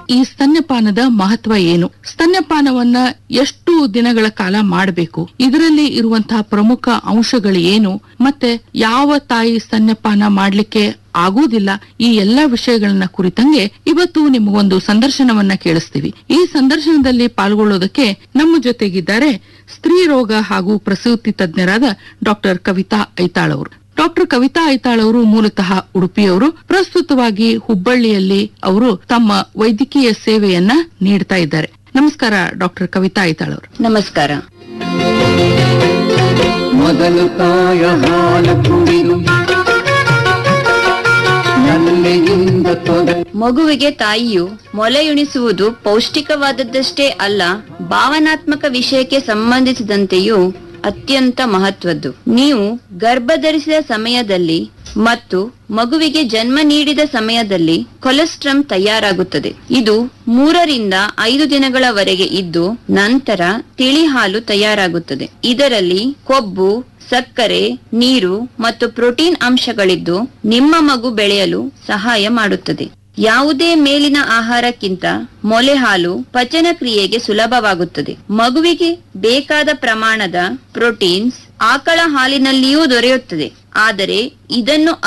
ಈ ಸ್ತನ್ಯಪಾನದ ಮಹತ್ವ ಏನು ಸ್ತನ್ಯಪಾನವನ್ನ ಎಷ್ಟು ದಿನಗಳ ಕಾಲ ಮಾಡಬೇಕು ಇದರಲ್ಲಿ ಇರುವಂತಹ ಪ್ರಮುಖ ಅಂಶಗಳು ಏನು ಮತ್ತೆ ಯಾವ ತಾಯಿ ಸ್ತನ್ಯಪಾನ ಮಾಡ್ಲಿಕ್ಕೆ ಆಗುವುದಿಲ್ಲ ಈ ಎಲ್ಲಾ ವಿಷಯಗಳನ್ನ ಕುರಿತಂಗೆ ಇವತ್ತು ನಿಮಗೊಂದು ಸಂದರ್ಶನವನ್ನ ಕೇಳಿಸ್ತೀವಿ ಈ ಸಂದರ್ಶನದಲ್ಲಿ ಪಾಲ್ಗೊಳ್ಳೋದಕ್ಕೆ ನಮ್ಮ ಜೊತೆಗಿದ್ದಾರೆ ಸ್ತ್ರೀ ರೋಗ ಹಾಗೂ ಪ್ರಸೂತಿ ತಜ್ಞರಾದ ಡಾಕ್ಟರ್ ಕವಿತಾ ಐತಾಳ್ ಅವರು ಡಾಕ್ಟರ್ ಕವಿತಾ ಐತಾಳ್ ಅವರು ಮೂಲತಃ ಉಡುಪಿಯವರು ಪ್ರಸ್ತುತವಾಗಿ ಹುಬ್ಬಳ್ಳಿಯಲ್ಲಿ ಅವರು ತಮ್ಮ ವೈದ್ಯಕೀಯ ಸೇವೆಯನ್ನ ನೀಡ್ತಾ ಇದ್ದಾರೆ ನಮಸ್ಕಾರ ಡಾಕ್ಟರ್ ಕವಿತಾ ಐತಾಳ್ ಅವರು ನಮಸ್ಕಾರ ಮೊದಲು ತಾಯ ಹಾಲ ಕುಡಿದು ನಲ್ಲೆಯಿಂದ ತೊಡೆ ಮಗುವಿಗೆ ತಾಯಿಯು ಮೊಲೆಯುಣಿಸುವುದು ಪೌಷ್ಟಿಕವಾದದ್ದಷ್ಟೇ ಅಲ್ಲ ಭಾವನಾತ್ಮಕ ವಿಷಯಕ್ಕೆ ಸಂಬಂಧಿಸಿದಂತೆಯೂ ಅತ್ಯಂತ ಮಹತ್ವದ್ದು ನೀವು ಗರ್ಭಧರಿಸಿದ ಸಮಯದಲ್ಲಿ ಮತ್ತು ಮಗುವಿಗೆ ಜನ್ಮ ನೀಡಿದ ಸಮಯದಲ್ಲಿ ಕೊಲೆಸ್ಟ್ರಮ್ ತಯಾರಾಗುತ್ತದೆ ಇದು ಮೂರರಿಂದ ಐದು ದಿನಗಳವರೆಗೆ ಇದ್ದು ನಂತರ ತಿಳಿ ಹಾಲು ತಯಾರಾಗುತ್ತದೆ ಇದರಲ್ಲಿ ಕೊಬ್ಬು ಸಕ್ಕರೆ ನೀರು ಮತ್ತು ಪ್ರೋಟೀನ್ ಅಂಶಗಳಿದ್ದು ನಿಮ್ಮ ಮಗು ಬೆಳೆಯಲು ಸಹಾಯ ಮಾಡುತ್ತದೆ ಯಾವುದೇ ಮೇಲಿನ ಆಹಾರಕ್ಕಿಂತ ಮೊಲೆ ಹಾಲು ಪಚನ ಕ್ರಿಯೆಗೆ ಸುಲಭವಾಗುತ್ತದೆ ಮಗುವಿಗೆ ಬೇಕಾದ ಪ್ರಮಾಣದ ಪ್ರೋಟೀನ್ಸ್ ಆಕಳ ಹಾಲಿನಲ್ಲಿಯೂ ದೊರೆಯುತ್ತದೆ ಆದರೆ ಇದನ್ನು